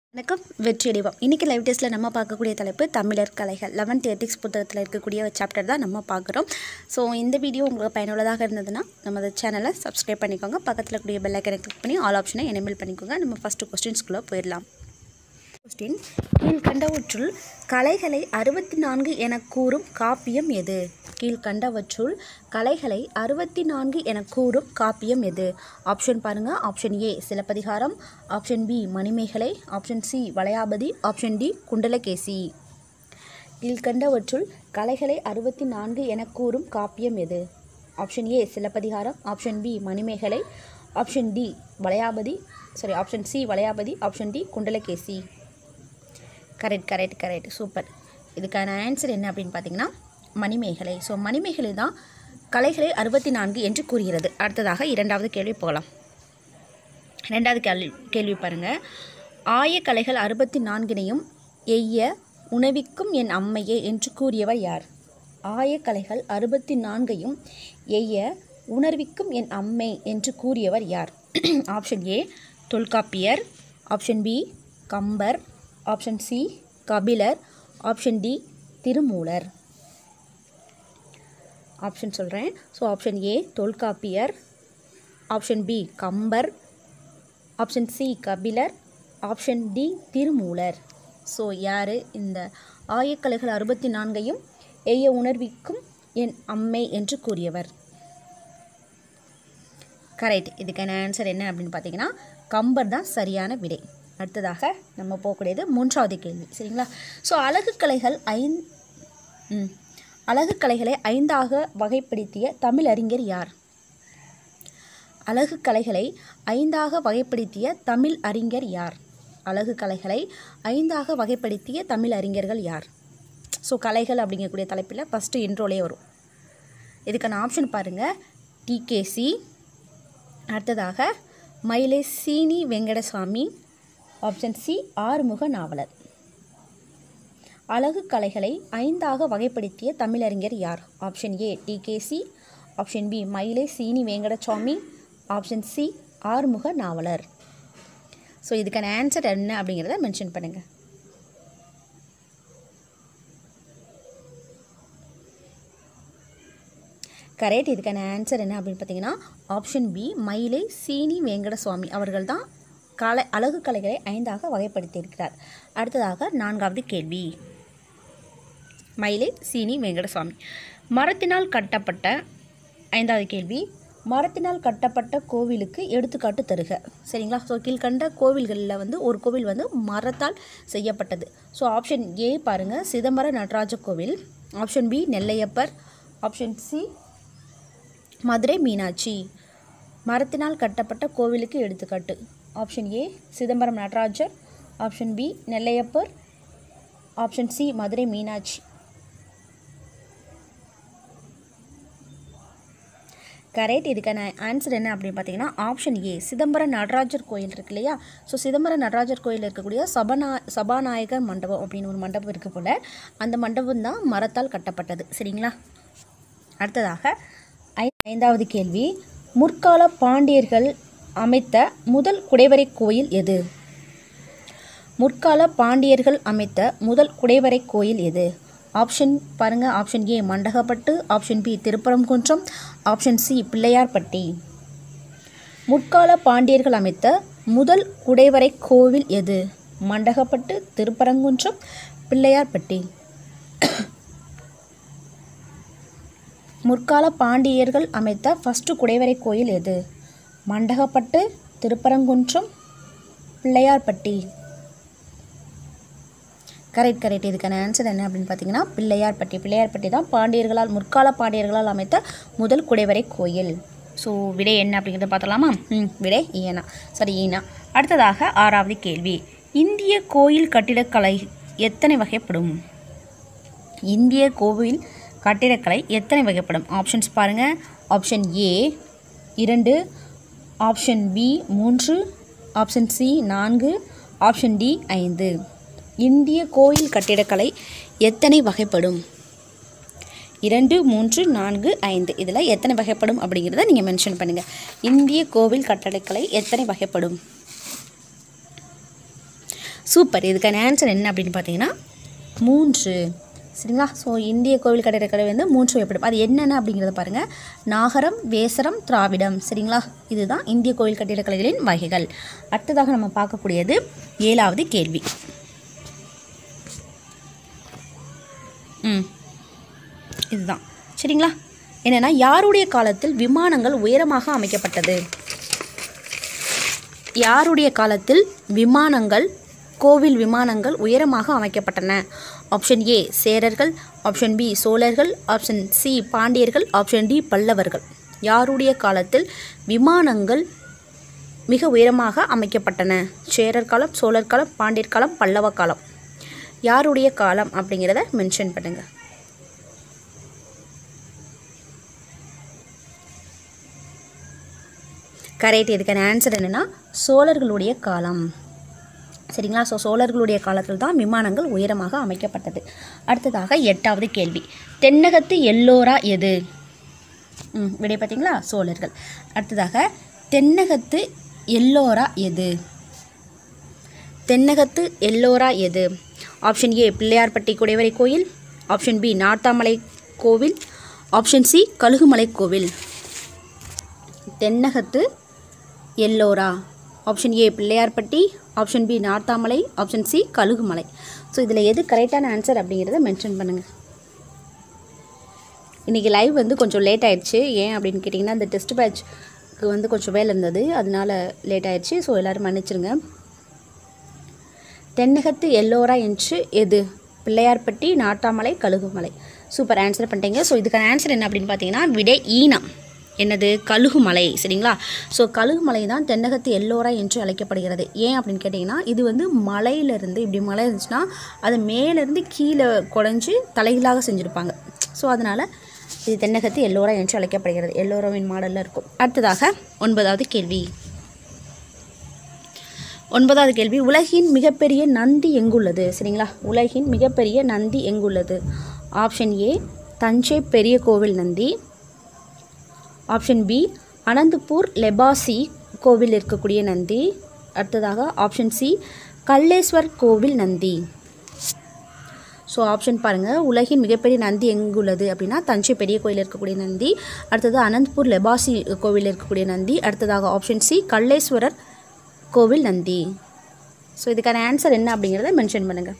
வணக்கம் வெற்றி அடைவோம் இன்றைக்கி லைவ் டெஸ்ட்டில் நம்ம பார்க்கக்கூடிய தலைப்பு தமிழர் கலைகள் லெவன்த் எத்திக்ஸ் புத்தகத்தில் இருக்கக்கூடிய ஒரு சாப்டர் தான் நம்ம பார்க்குறோம் ஸோ இந்த வீடியோ உங்களுக்கு பயனுள்ளதாக இருந்ததுன்னா நமது சேனலை சப்ஸ்கிரைப் பண்ணிக்கோங்க பக்கத்தில் கூடிய பெல் ஐக்கனை கிளிக் பண்ணி ஆல் ஆப்ஷனை எனேபிள் பண்ணிக்கோங்க நம்ம ஃபஸ்ட்டு கொஸ்டின்ஸ்குள்ளே போயிடலாம் கொஸ்டின் கீழ்கண்டவற்றுள் கலைகளை அறுபத்தி நான்கு என கூறும் காப்பியம் எது கீழ்கண்டவற்றுள் கலைகளை அறுபத்தி நான்கு என கூறும் காப்பியம் எது ஆப்ஷன் பாருங்க option A Silappathikaram option B Manimekalai option C Valaiyapathi option D Kundalakesi கீழ்கண்டவற்றுள் கலைகளை அறுபத்தி நான்கு என கூறும் காப்பியம் எது option A Silappathikaram option B Manimekalai option D Valaiyapathi sorry option C Valaiyapathi option D Kundalakesi correct correct correct super இதுக்கான ஆன்சர் என்ன அப்படின்னு பார்த்தீங்கன்னா மணிமேகலை ஸோ மணிமேகலை தான் கலைகளை அறுபத்தி நான்கு என்று கூறுகிறது அடுத்ததாக இரண்டாவது கேள்வி போகலாம் ரெண்டாவது கேள்வி கேள்வி பாருங்கள் ஆயக்கலைகள் அறுபத்தி நான்கினையும் எய்ய உணவிக்கும் என் அம்மையே என்று கூறியவர் யார் ஆயக்கலைகள் அறுபத்தி நான்கையும் எய்ய உணர்விக்கும் என் அம்மை என்று கூறியவர் யார் option A Tholkappiyar option B Kambar option C Kapilar option D Thirumoolar option சொல்கிறேன் so option A Tholkappiyar option B Kambar option C Kapilar option D Thirumoolar so யார் இந்த ஆயக்கலைகள் அறுபத்தி நான்கையும் எய்ய உணர்விக்கும் என் அம்மை என்று கூறியவர் கரெக்ட் இதுக்கான ஆன்சர் என்ன அப்படின்னு பார்த்தீங்கன்னா கம்பர் தான் சரியான விடை அடுத்ததாக நம்ம போகக்கூடியது மூன்றாவது கேள்வி சரிங்களா ஸோ அழகு கலைகள் ஐந் ம் அழகு கலைகளை ஐந்தாக வகைப்படுத்திய தமிழ் அறிஞர் யார் அழகு கலைகளை ஐந்தாக வகைப்படுத்திய தமிழ் அறிஞர் யார் அழகு கலைகளை ஐந்தாக வகைப்படுத்திய தமிழ் அறிஞர்கள் யார் ஸோ கலைகள் அப்படிங்கக்கூடிய தலைப்பில் ஃபஸ்ட்டு இன்ட்ரோலே வரும் இதுக்கான ஆப்ஷன் பாருங்கள் டிகேசி அடுத்ததாக மயிலை சீனி வெங்கடசாமி ஆப்ஷன் சி ஆறுமுக நாவலர் அழகு கலைகளை ஐந்தாக வகைப்படுத்திய தமிழறிஞர் யார் option A TKC option B Mylai Seeni Venkatasamy option C Arumuga Navalar so இதுக்கான ஆன்சர் என்ன அப்படிங்கிறத மென்ஷன் பண்ணுங்கள் கரெக்ட் இதுக்கான ஆன்சர் என்ன அப்படின்னு பார்த்தீங்கன்னா ஆப்ஷன் பி மயிலை சீனி வெங்கடசுவாமி அவர்கள் தான் கலை அழகு கலைகளை ஐந்தாக வகைப்படுத்தியிருக்கிறார் அடுத்ததாக நான்காவது கேள்வி மயிலை சீனி வெங்கடசுவாமி மரத்தினால் கட்டப்பட்ட ஐந்தாவது கேள்வி மரத்தினால் கட்டப்பட்ட கோவிலுக்கு எடுத்துக்காட்டு தருக சரிங்களா ஸோ கீழ்கண்ட கோவில்களில் வந்து ஒரு கோவில் வந்து மரத்தால் செய்யப்பட்டது ஸோ ஆப்ஷன் ஏ பாருங்கள் சிதம்பர நடராஜ கோவில் option B Nellaiappar option C Madurai Meenakshi மரத்தினால் கட்டப்பட்ட கோவிலுக்கு எடுத்துக்காட்டு option A Chidambaram Natarajar option B Nellaiappar option C Madurai Meenakshi correct இதுக்கான ஆன்சர் என்ன அப்படின்னு பார்த்தீங்கன்னா ஆப்ஷன் ஏ சிதம்பரம் நடராஜர் கோயில் இருக்கு இல்லையா ஸோ சிதம்பரம் நடராஜர் கோயில் இருக்கக்கூடிய சபனா சபாநாயகர் மண்டபம் அப்படின்னு ஒரு மண்டபம் இருக்குது போல் அந்த மண்டபம் தான் மரத்தால் கட்டப்பட்டது சரிங்களா அடுத்ததாக ஐ ஐந்தாவது கேள்வி முற்கால பாண்டியர்கள் அமைத்த முதல் குடைவரை கோயில் எது முற்கால பாண்டியர்கள் அமைத்த முதல் குடைவரை கோயில் எது ஆப்ஷன் பாருங்கள் option A Mandagapattu option B Thirupparankundram option C Pillaiyarpatti முற்கால பாண்டியர்கள் அமைத்த முதல் குடைவரை கோவில் எது மண்டகப்பட்டு திருப்பரங்குன்றம் பிள்ளையார்பட்டி முற்கால பாண்டியர்கள் அமைத்த ஃபஸ்ட்டு குடைவரை கோயில் எது மண்டகப்பட்டு திருப்பரங்குன்றம் பிள்ளையார்பட்டி கரெக்ட் கரெக்ட் இதுக்கான ஆன்சர் என்ன அப்படின்னு பார்த்தீங்கன்னா பிள்ளையார்பட்டி பிள்ளையார்பட்டி தான் பாண்டியர்களால் முற்கால பாண்டியர்களால் அமைத்த முதல் குடைவரை கோயில் ஸோ விடை என்ன அப்படிங்கிறத பார்த்தலாமா ம் விடை ஈனா சரி ஈனா அடுத்ததாக ஆறாவது கேள்வி இந்திய கோயில் கட்டிடக்கலை எத்தனை வகைப்படும் இந்திய கோவில் கட்டிடக்கலை எத்தனை வகைப்படும் ஆப்ஷன்ஸ் பாருங்கள் ஆப்ஷன் ஏ இரண்டு ஆப்ஷன் பி மூன்று ஆப்ஷன் சி நான்கு ஆப்ஷன் டி ஐந்து இந்திய கோயில் கட்டிடக்கலை எத்தனை வகைப்படும் இரண்டு மூன்று நான்கு ஐந்து இதில் எத்தனை வகைப்படும் அப்படிங்கிறத நீங்கள் மென்ஷன் பண்ணுங்கள் இந்திய கோவில் கட்டடக்கலை எத்தனை வகைப்படும் சூப்பர் இதுக்கான ஆன்சர் என்ன அப்படின்னு பார்த்தீங்கன்னா மூன்று சரிங்களா ஸோ இந்திய கோவில் கட்டிடக்கலை வந்து மூன்று வகைப்படும் அது என்னென்ன அப்படிங்கிறத பாருங்கள் நாகரம் வேசரம் திராவிடம் சரிங்களா இதுதான் இந்திய கோவில் கட்டிடக்கலைகளின் வகைகள் அடுத்ததாக நம்ம பார்க்கக்கூடியது ஏழாவது கேள்வி ம் இதுதான் சரிங்களா என்னென்னா யாருடைய காலத்தில் விமானங்கள் உயரமாக அமைக்கப்பட்டது யாருடைய காலத்தில் விமானங்கள் கோவில் விமானங்கள் உயரமாக அமைக்கப்பட்டன ஆப்ஷன் ஏ சேரர்கள் ஆப்ஷன் பி சோழர்கள் ஆப்ஷன் சி பாண்டியர்கள் ஆப்ஷன் டி பல்லவர்கள் யாருடைய காலத்தில் விமானங்கள் மிக உயரமாக அமைக்கப்பட்டன சேரர் காலம் சோழர் காலம் பாண்டியர் காலம் பல்லவ காலம் யாருடைய காலம் அப்படிங்கிறத மென்ஷன் பண்ணுங்கள் கரெக்ட் இதுக்கான ஆன்சர் என்னென்னா சோழர்களுடைய காலம் சரிங்களா ஸோ சோழர்களுடைய காலத்தில் தான் விமானங்கள் உயரமாக அமைக்கப்பட்டது அடுத்ததாக எட்டாவது கேள்வி தென்னகத்து எல்லோரா எது ம் விடை பார்த்தீங்களா சோழர்கள் அடுத்ததாக தென்னகத்து எல்லோரா எது தென்னகத்து எல்லோரா எது ஆப்ஷன் ஏ பிள்ளையார்பட்டி குடைவரை கோயில் ஆப்ஷன் பி நாட்டாமலை கோவில் ஆப்ஷன் சி கழுகுமலை கோவில் தென்னகத்து Ellora option A Pillaiyarpatti option B Narthamalai option C Kazhugumalai so இதில் எது கரெக்டான ஆன்சர் அப்படிங்கிறத மென்ஷன் பண்ணுங்கள் இன்றைக்கி லைவ் வந்து கொஞ்சம் லேட் ஆயிடுச்சு ஏன் அப்படின்னு கேட்டிங்கன்னா இந்த டெஸ்ட் பேட்ச்க்கு வந்து கொஞ்சம் வேலை இருந்தது அதனால லேட் ஆயிடுச்சு ஸோ எல்லோரும் மன்னிச்சிருங்க தென்னகத்து எல்லோரா என்று எது பிள்ளையார்பட்டி நாட்டாமலை கழுகுமலை சூப்பர் ஆன்சர் பண்ணிட்டீங்க ஸோ இதுக்கான ஆன்சர் என்ன அப்படின்னு பார்த்தீங்கன்னா விடை ஈனம் என்னது கழுகுமலை சரிங்களா ஸோ கழுகுமலை தான் தென்னகத்து எல்லோரா என்று அழைக்கப்படுகிறது ஏன் அப்படின்னு கேட்டிங்கன்னா இது வந்து மலையிலேருந்து இப்படி மலை இருந்துச்சுன்னா அது மேலேருந்து கீழே குடஞ்சி தலைகீழாக செஞ்சுருப்பாங்க ஸோ அதனால் இது தென்னகத்து எல்லோரா என்று அழைக்கப்படுகிறது எல்லோராவின் மாடலில் இருக்கும் அடுத்ததாக ஒன்பதாவது கேள்வி ஒன்பதாவது கேள்வி உலகின் மிகப்பெரிய நந்தி எங்குள்ளது சரிங்களா உலகின் மிகப்பெரிய நந்தி எங்குள்ளது ஆப்ஷன் ஏ தஞ்சை பெரிய கோவில் நந்தி ஆப்ஷன் பி அனந்தபூர் லெபாசி கோவில் இருக்கக்கூடிய நந்தி அடுத்ததாக ஆப்ஷன் சி கல்லேஸ்வர் கோவில் நந்தி ஸோ ஆப்ஷன் பாருங்கள் உலகின் மிகப்பெரிய நந்தி எங்குள்ளது அப்படின்னா தஞ்சை பெரிய கோயில் இருக்கக்கூடிய நந்தி அடுத்தது அனந்தபூர் லெபாசி கோவில் இருக்கக்கூடிய நந்தி அடுத்ததாக ஆப்ஷன் சி கல்லேஸ்வரர் கோவில் நந்தி ஸோ இதுக்கான ஆன்சர் என்ன அப்படிங்கிறத மென்ஷன் பண்ணுங்கள்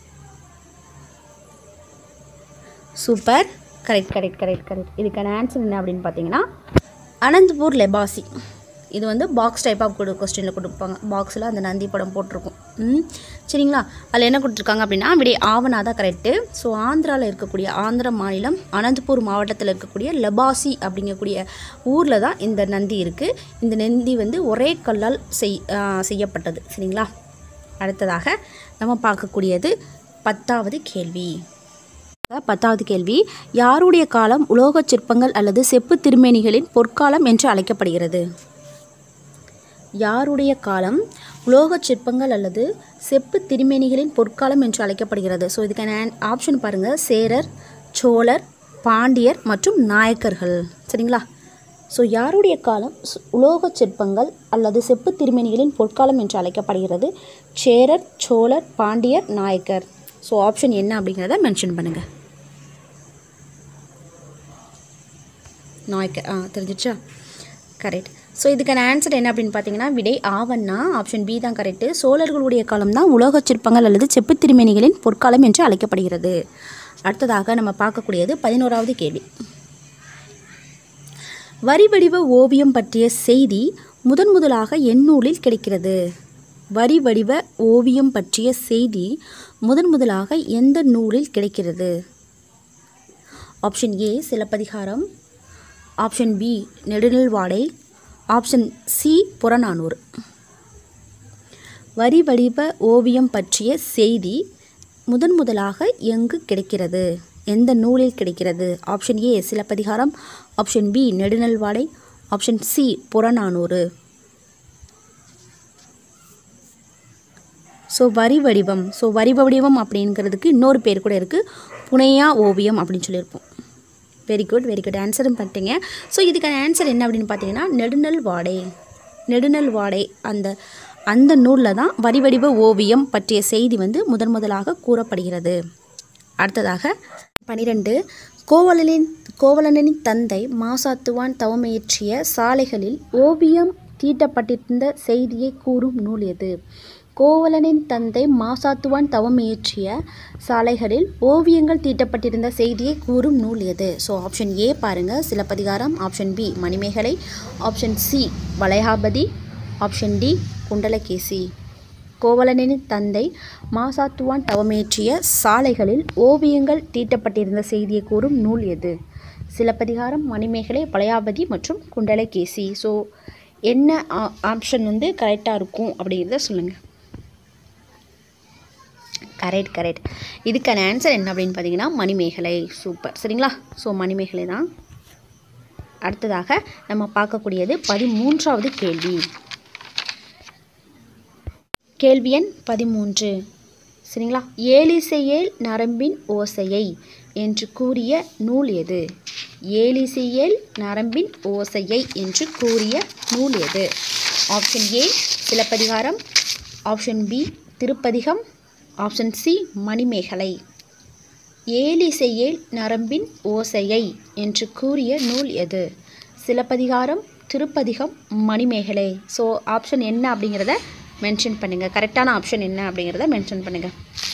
super correct correct correct correct இதுக்கான ஆன்சர் என்ன அப்படின்னு பார்த்தீங்கன்னா அனந்தபூர் லெபாசி இது வந்து பாக்ஸ் டைப் ஆஃப் கொடு கொஸ்டினில் கொடுப்பாங்க பாக்ஸில் அந்த நந்தி படம் போட்டிருக்கும் ம் சரிங்களா அதில் என்ன கொடுத்துருக்காங்க அப்படின்னா விடை ஆவணா தான் கரெக்டு ஸோ ஆந்திராவில் இருக்கக்கூடிய ஆந்திர மாநிலம் அனந்தபூர் மாவட்டத்தில் இருக்கக்கூடிய லெபாசி அப்படிங்கக்கூடிய ஊரில் தான் இந்த நந்தி இருக்குது இந்த நந்தி வந்து ஒரே கல்லால் செய் ஆ, செய்யப்பட்டது சரிங்களா அடுத்ததாக நம்ம பார்க்கக்கூடியது பத்தாவது கேள்வி பத்தாவது கேள்வி யாருடைய காலம் உலோகச் சிற்பங்கள் அல்லது செப்பு திருமேனிகளின் பொற்காலம் என்று அழைக்கப்படுகிறது யாருடைய காலம் உலோகச் சிற்பங்கள் அல்லது செப்பு திருமேனிகளின் பொற்காலம் என்று அழைக்கப்படுகிறது ஸோ இதுக்கான ஆப்ஷன் பாருங்கள் சேரர் சோழர் பாண்டியர் மற்றும் நாயக்கர்கள் சரிங்களா ஸோ யாருடைய காலம் ஸ்- உலோகச் சிற்பங்கள் அல்லது செப்பு திருமேனிகளின் பொற்காலம் என்று அழைக்கப்படுகிறது சேரர் சோழர் பாண்டியர் நாயக்கர் ஸோ ஆப்ஷன் என்ன அப்படிங்கிறத மென்ஷன் பண்ணுங்கள் நாய்க்கர் ஆ தெரிஞ்சிச்சா கரெக்ட் ஸோ இதுக்கான ஆன்சர் என்ன அப்படின்னு பார்த்தீங்கன்னா விடை ஆவண்ணா ஆப்ஷன் பி தான் கரெக்டு சோழர்களுடைய காலம் தான் உலோகச் சிற்பங்கள் அல்லது செப்புத் திருமேனிகளின் பொற்காலம் என்று அழைக்கப்படுகிறது அடுத்ததாக நம்ம பார்க்கக்கூடியது பதினோராவது கேள்வி வரி வடிவ ஓவியம் பற்றிய செய்தி முதன் முதலாக எந்நூலில் கிடைக்கிறது வரி வடிவ ஓவியம் பற்றிய செய்தி முதன் முதலாக எந்த நூலில் கிடைக்கிறது option A Silappathikaram option B Nedunalvaadai option C Purananuru வரி வடிவ ஓவியம் பற்றிய செய்தி முதன் முதலாக எங்கு கிடைக்கிறது எந்த நூலில் கிடைக்கிறது option A Silappathikaram option B Nedunalvaadai option C Purananuru so வரி வடிவம் ஸோ வரி வடிவம் அப்படிங்கிறதுக்கு இன்னொரு பேர் கூட இருக்குது புனையா ஓவியம் அப்படின்னு சொல்லியிருப்போம் வெரி குட் வெரி குட் ஆன்சரும் பண்ணிட்டீங்க ஸோ இதுக்கான ஆன்சர் என்ன அப்படின்னு பார்த்தீங்கன்னா நெடுநல் வாடை நெடுநல் வாடை அந்த அந்த நூலில் தான் வரிவடிவ ஓவியம் பற்றிய செய்தி வந்து முதன் முதலாக கூறப்படுகிறது அடுத்ததாக பனிரெண்டு கோவலனின் கோவலனின் தந்தை மாசாத்துவான் தவமையற்றிய சாலைகளில் ஓவியம் தீட்டப்பட்டிருந்த செய்தியை கூறும் நூல் எது கோவலனின் தந்தை மாசாத்துவான் தவமியற்றிய சாலைகளில் ஓவியங்கள் தீட்டப்பட்டிருந்த செய்தியை கூறும் நூல் எது ஸோ ஆப்ஷன் ஏ பாருங்கள் Silappathikaram option B Manimekalai option C Valaiyapathi option D Kundalakesi கோவலனின் தந்தை மாசாத்துவான் தவமேற்றிய சாலைகளில் ஓவியங்கள் தீட்டப்பட்டிருந்த செய்தியை கூறும் நூல் எது சிலப்பதிகாரம் மணிமேகலை வளையாபதி மற்றும் குண்டலகேசி ஸோ என்ன ஆப்ஷன் வந்து கரெக்டாக இருக்கும் அப்படிங்கிறத சொல்லுங்கள் கரெக்ட் கரெக்ட் இதுக்கான ஆன்சர் என்ன அப்படின்னு பார்த்தீங்கன்னா மணிமேகலை சூப்பர் சரிங்களா ஸோ மணிமேகலை தான் அடுத்ததாக நம்ம பார்க்கக்கூடியது பதிமூன்றாவது கேள்வி கேள்வி எண் பதிமூன்று சரிங்களா ஏலிசையேல் நரம்பின் ஓசையை என்று கூறிய நூல் எது ஏலிசையேல் நரம்பின் ஓசையை என்று கூறிய நூல் எது option A Silappathikaram option B Thiruppathigam option C Manimekalai ஏலிசையேல் நரம்பின் ஓசையை என்று கூறிய நூல் எது சிலப்பதிகாரம் திருப்பதிகம் மணிமேகலை ஸோ ஆப்ஷன் என்ன அப்படிங்கிறத மென்ஷன் பண்ணுங்கள் கரெக்டான ஆப்ஷன் என்ன அப்படிங்கிறத மென்ஷன் பண்ணுங்கள்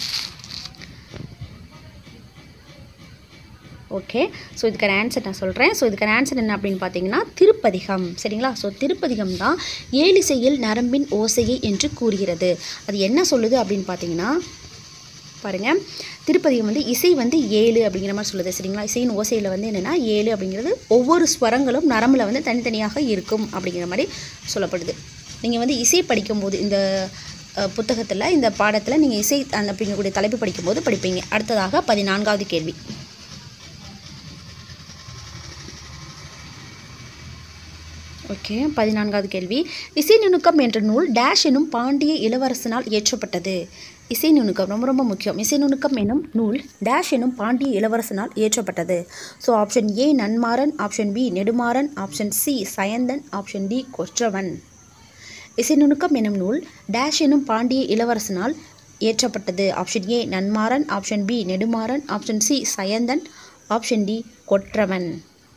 ஓகே ஸோ இதுக்கான ஆன்சர் நான் சொல்கிறேன் ஸோ இதுக்கான ஆன்சர் என்ன அப்படின்னு பார்த்தீங்கன்னா திருப்பதிகம் சரிங்களா ஸோ திருப்பதிகம் தான் ஏழிசையில் நரம்பின் ஓசையை என்று கூறுகிறது அது என்ன சொல்லுது அப்படின்னு பார்த்தீங்கன்னா பாருங்கள் திருப்பதிகம் வந்து இசை வந்து ஏழு அப்படிங்கிற மாதிரி சொல்லுது சரிங்களா இசையின் ஓசையில் வந்து என்னென்னா ஏழு அப்படிங்கிறது ஒவ்வொரு ஸ்வரங்களும் நரம்பில் வந்து தனித்தனியாக இருக்கும் அப்படிங்கிற மாதிரி சொல்லப்படுது நீங்கள் வந்து இசை படிக்கும்போது இந்த புத்தகத்தில் இந்த பாடத்தில் நீங்கள் இசை அந்த அப்படிங்கக்கூடிய தலைப்பு படிக்கும்போது படிப்பீங்க அடுத்ததாக பதினான்காவது கேள்வி ஓகே பதினான்காவது கேள்வி இசை நுணுக்கம் என்ற நூல் டேஷ் எனும் பாண்டிய இளவரசனால் இயற்றப்பட்டது இசை நுணுக்கம் ரொம்ப ரொம்ப முக்கியம் இசை நுணுக்கம் எனும் நூல் டேஷ் எனும் பாண்டிய இளவரசனால் இயற்றப்பட்டது so option A Nanmaran option B Nedumaran option C Sayanthan option D Kotravan இசை நுணுக்கம் எனும் நூல் டேஷ் எனும் பாண்டிய இளவரசனால் இயற்றப்பட்டது option A Nanmaran option B Nedumaran option C Sayanthan option D Kotravan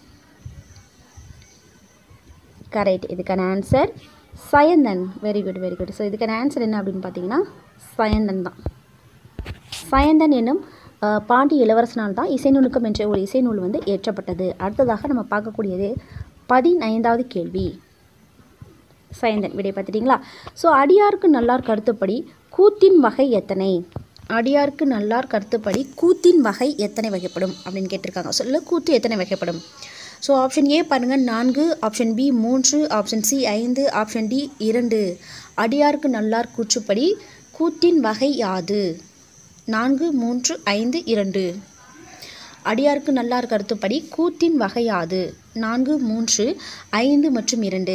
correct இதுக்கான answer Sayanthan very good very good so இதுக்கான ஆன்சர் என்ன அப்படின்னு பார்த்தீங்கன்னா சயந்தன் தான் சயந்தன் என்னும் பாண்டிய இளவரசனால் தான் இசை நுணுக்கம் என்ற ஒரு இசை நூல் வந்து ஏற்றப்பட்டது அடுத்ததாக நம்ம பார்க்கக்கூடியது பதினைந்தாவது கேள்வி சயந்தன் விடை பார்த்துட்டிங்களா ஸோ அடியாருக்கு நல்லார் கருத்துப்படி கூத்தின் வகை எத்தனை அடியாருக்கு நல்லார் கருத்துப்படி கூத்தின் வகை எத்தனை வகைப்படும் அப்படின்னு கேட்டிருக்காங்க சொல்ல கூத்து எத்தனை வகைப்படும் ஸோ ஆப்ஷன் ஏ பாருங்கள் நான்கு ஆப்ஷன் பி மூன்று ஆப்ஷன் சி ஐந்து ஆப்ஷன் டி இரண்டு அடியாருக்கு நல்லார் கூற்றுப்படி கூத்தின் வகை யாது நான்கு மூன்று ஐந்து இரண்டு அடியாருக்கு நல்லார் கருத்துப்படி கூத்தின் வகை யாது நான்கு மூன்று ஐந்து மற்றும் இரண்டு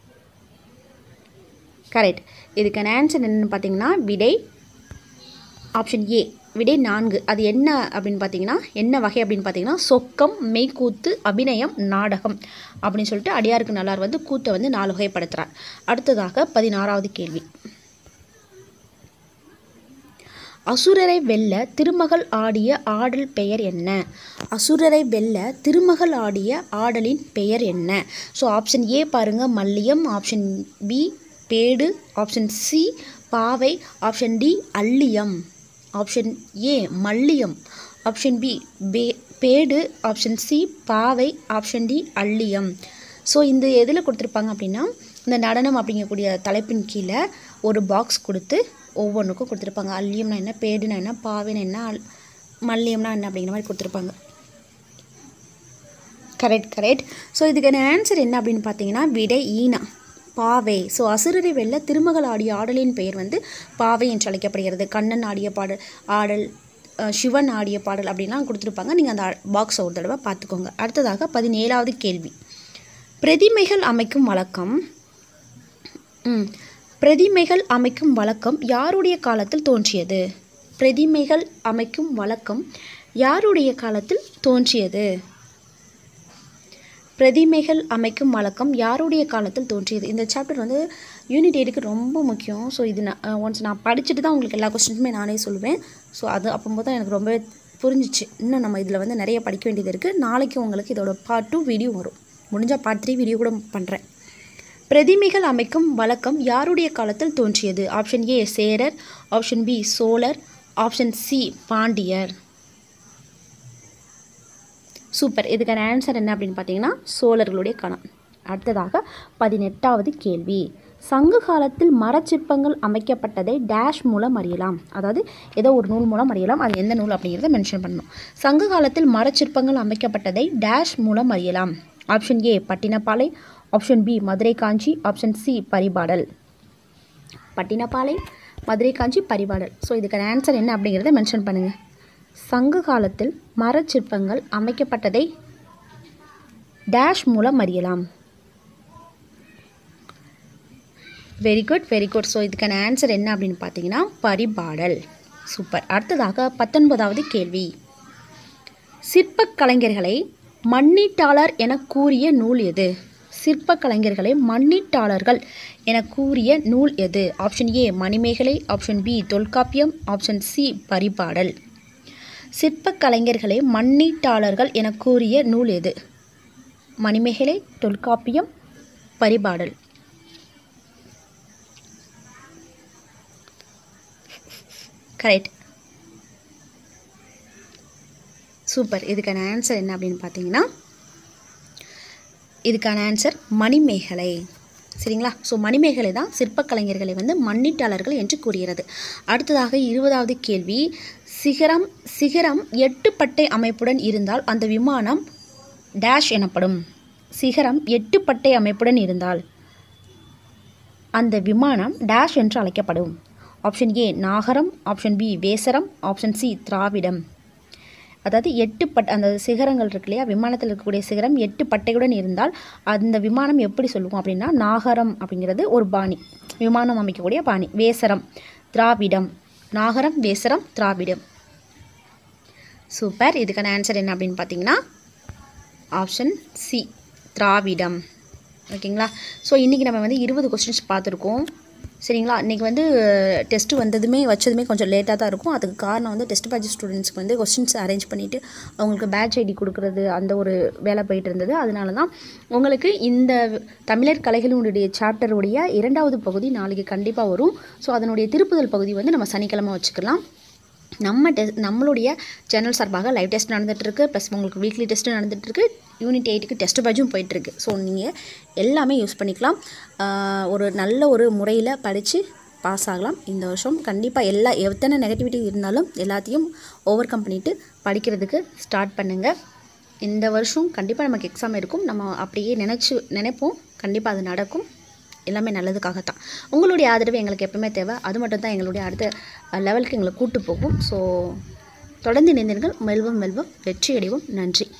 கரெக்ட் இதுக்கான ஆன்சர் என்னென்னு பார்த்தீங்கன்னா விடை ஆப்ஷன் ஏ விடை நான்கு அது என்ன அப்படின்னு பார்த்தீங்கன்னா என்ன வகை அப்படின்னு பார்த்தீங்கன்னா சொக்கம் மெய்க்கூத்து அபிநயம் நாடகம் அப்படின்னு சொல்லிட்டு அடியாருக்கு நல்லார் வந்து கூத்தை வந்து நாலு வகைப்படுத்துகிறார் அடுத்ததாக பதினாறாவது கேள்வி அசுரரை வெல்ல திருமகள் ஆடிய ஆடல் பெயர் என்ன அசுரரை வெல்ல திருமகள் ஆடிய ஆடலின் பெயர் என்ன ஸோ ஆப்ஷன் ஏ பாருங்கள் மல்லியம் ஆப்ஷன் பி பேடு ஆப்ஷன் சி பாவை ஆப்ஷன் டி அல்லியம் ஆப்ஷன் ஏ மல்லியம் ஆப்ஷன் பி பே பேடு ஆப்ஷன் சி பாவை ஆப்ஷன் டி அல்லியம் ஸோ இந்த எதில் கொடுத்துருப்பாங்க அப்படின்னா இந்த நடனம் அப்படிங்கக்கூடிய தலைப்பின் கீழே ஒரு பாக்ஸ் கொடுத்து ஒவ்வொன்றுக்கும் கொடுத்துருப்பாங்க அல்லியம்னா என்ன பேடுனா என்ன பாவைனா என்ன அல் மல்லியம்னா என்ன அப்படிங்கிற மாதிரி கொடுத்துருப்பாங்க கரெக்ட் கரெக்ட் ஸோ இதுக்கான ஆன்சர் என்ன அப்படின்னு பார்த்தீங்கன்னா விடை ஈனா பாவை ஸோ அசுரரை வெல்ல திருமகள் ஆடிய ஆடலின் பெயர் வந்து பாவை என்று அழைக்கப்படுகிறது கண்ணன் ஆடிய பாடல் ஆடல் சிவன் ஆடிய பாடல் அப்படின்லாம் கொடுத்துருப்பாங்க நீங்கள் அந்த பாக்ஸை ஒரு தடவை பார்த்துக்கோங்க அடுத்ததாக பதினேழாவது கேள்வி பிரதிமைகள் அமைக்கும் வழக்கம் பிரதிமைகள் அமைக்கும் வழக்கம் யாருடைய காலத்தில் தோன்றியது பிரதிமைகள் அமைக்கும் வழக்கம் யாருடைய காலத்தில் தோன்றியது பிரதிமைகள் அமைக்கும் வழக்கம் யாருடைய காலத்தில் தோன்றியது இந்த சாப்டர் வந்து யூனிட் எயிட்டுக்கு ரொம்ப முக்கியம் ஸோ இது நான் ஒன்ஸ் நான் படிச்சுட்டு தான் உங்களுக்கு எல்லா கொஸ்டின்ஸுமே நானே சொல்லுவேன் ஸோ அது அப்போது தான் எனக்கு ரொம்பவே புரிஞ்சிச்சு இன்னும் நம்ம இதில் வந்து நிறைய படிக்க வேண்டியது இருக்குது நாளைக்கு உங்களுக்கு இதோட பார்ட் டூ வீடியோ வரும் முடிஞ்சால் பார்ட் த்ரீ வீடியோ கூட பண்ணுறேன் பிரதிமைகள் அமைக்கும் வழக்கம் யாருடைய காலத்தில் தோன்றியது option A Cherar option B Chozhar option C Pandiyar super இதுக்கான ஆன்சர் என்ன அப்படின்னு பார்த்தீங்கன்னா சோழர்களுடைய காலம் அடுத்ததாக பதினெட்டாவது கேள்வி சங்க காலத்தில் மரச்சிற்பங்கள் அமைக்கப்பட்டதை டேஷ் மூலம் அறியலாம் அதாவது ஏதோ ஒரு நூல் மூலம் அறியலாம் அது எந்த நூல் அப்படிங்கிறத மென்ஷன் பண்ணணும் சங்க காலத்தில் மரச்சிற்பங்கள் அமைக்கப்பட்டதை டேஷ் மூலம் அறியலாம் option A Pattinappalai option B Madurai Kanchi option C Paripadal Pattinappalai Madurai Kanchi Paripadal so இதுக்கான ஆன்சர் என்ன அப்படிங்கிறத மென்ஷன் பண்ணுங்கள் சங்க காலத்தில் மரச்சிற்பங்கள் அமைக்கப்பட்டதை டேஷ் மூலம் அறியலாம் very good very good so இதுக்கான ஆன்சர் என்ன அப்படின்னு பார்த்தீங்கன்னா பரிபாடல் சூப்பர் அடுத்ததாக பத்தொன்பதாவது கேள்வி சிற்பக் கலைஞர்களை மண்ணீட்டாளர் என கூறிய நூல் எது சிற்பக் கலைஞர்களை மண்ணீட்டாளர்கள் என கூறிய நூல் எது option A Manimekalai option B Tholkappiyam option C Paripadal சிற்பக் கலைஞர்களை மண்ணீட்டாளர்கள் என கூறிய நூல் எது மணிமேகலை தொல்காப்பியம் பரிபாடல் கரெக்ட் சூப்பர் இதுக்கான ஆன்சர் என்ன அப்படின்னு பார்த்தீங்கன்னா இதுக்கான ஆன்சர் மணிமேகலை சரிங்களா ஸோ மணிமேகலை தான் சிற்பக்கலைஞர்களை வந்து மண்ணீட்டாளர்கள் என்று கூறுகிறது அடுத்ததாக இருபதாவது கேள்வி சிகரம் சிகரம் எட்டு பட்டை அமைப்புடன் இருந்தால் அந்த விமானம் டேஷ் எனப்படும் சிகரம் எட்டு பட்டை அமைப்புடன் இருந்தால் அந்த விமானம் டேஷ் என்று அழைக்கப்படும் option A Nagaram option B Vesaram option C Dravidam அதாவது எட்டு பட் அந்த சிகரங்கள் இருக்கு இல்லையா விமானத்தில் இருக்கக்கூடிய சிகரம் எட்டு பட்டையுடன் இருந்தால் அந்த விமானம் எப்படி சொல்லுவோம் அப்படின்னா நாகரம் அப்படிங்கிறது ஒரு பாணி விமானம் அமைக்கக்கூடிய பாணி வேசரம் திராவிடம் நாகரம் வேசரம் திராவிடம் சூப்பர் இதுக்கான ஆன்சர் என்ன அப்படின்னு பார்த்தீங்கன்னா ஆப்ஷன் சி திராவிடம் ஓகேங்களா ஸோ இன்றைக்கி நம்ம வந்து இருபது கொஸ்டின்ஸ் பார்த்துருக்கோம் சரிங்களா இன்றைக்கி வந்து டெஸ்ட்டு வந்ததுமே வச்சதுமே கொஞ்சம் லேட்டாக தான் இருக்கும் அதுக்கு காரணம் வந்து டெஸ்ட் பேட்ச் ஸ்டூடெண்ட்ஸ்க்கு வந்து கொஸ்டின்ஸ் அரேஞ்ச் பண்ணிவிட்டு அவங்களுக்கு பேட்ச் ஐடி கொடுக்குறது அந்த ஒரு வேலை போயிட்டு இருந்தது அதனால தான் உங்களுக்கு இந்த தமிழர் கலைகளினுடைய சாப்டருடைய இரண்டாவது பகுதி நாளைக்கு கண்டிப்பாக வரும் ஸோ அதனுடைய திருப்புதல் பகுதி வந்து நம்ம சனிக்கிழமை வச்சுக்கலாம் நம்ம டெ நம்மளுடைய சேனல் சார்பாக லைவ் டெஸ்ட் நடந்துகிட்ருக்கு ப்ளஸ் உங்களுக்கு வீக்லி டெஸ்ட்டு நடந்துகிட்ருக்கு யூனிட் எயிட்டுக்கு டெஸ்ட் பேட்சும் போயிட்டுருக்கு ஸோ நீங்கள் எல்லாமே யூஸ் பண்ணிக்கலாம் ஆஹ் ஒரு நல்ல ஒரு முறையில் படித்து பாஸ் ஆகலாம் இந்த வருஷம் கண்டிப்பாக எல்லா எத்தனை நெகட்டிவிட்டி இருந்தாலும் எல்லாத்தையும் ஓவர் கம் பண்ணிவிட்டு படிக்கிறதுக்கு ஸ்டார்ட் பண்ணுங்கள் இந்த வருஷம் கண்டிப்பாக நமக்கு எக்ஸாம் இருக்கும் நம்ம அப்படியே நினச்சி நினைப்போம் கண்டிப்பாக அது நடக்கும் எல்லாமே நல்லதுக்காகத்தான் உங்களுடைய ஆதரவு எங்களுக்கு எப்பவுமே தேவை அது மட்டும் தான் எங்களுடைய அடுத்த லெவலுக்கு எங்களை கூட்டு போகும் ஸோ தொடர்ந்து இணைந்தீர்கள் மெல்வம் மெல்வம் வெற்றி அடைவோம் நன்றி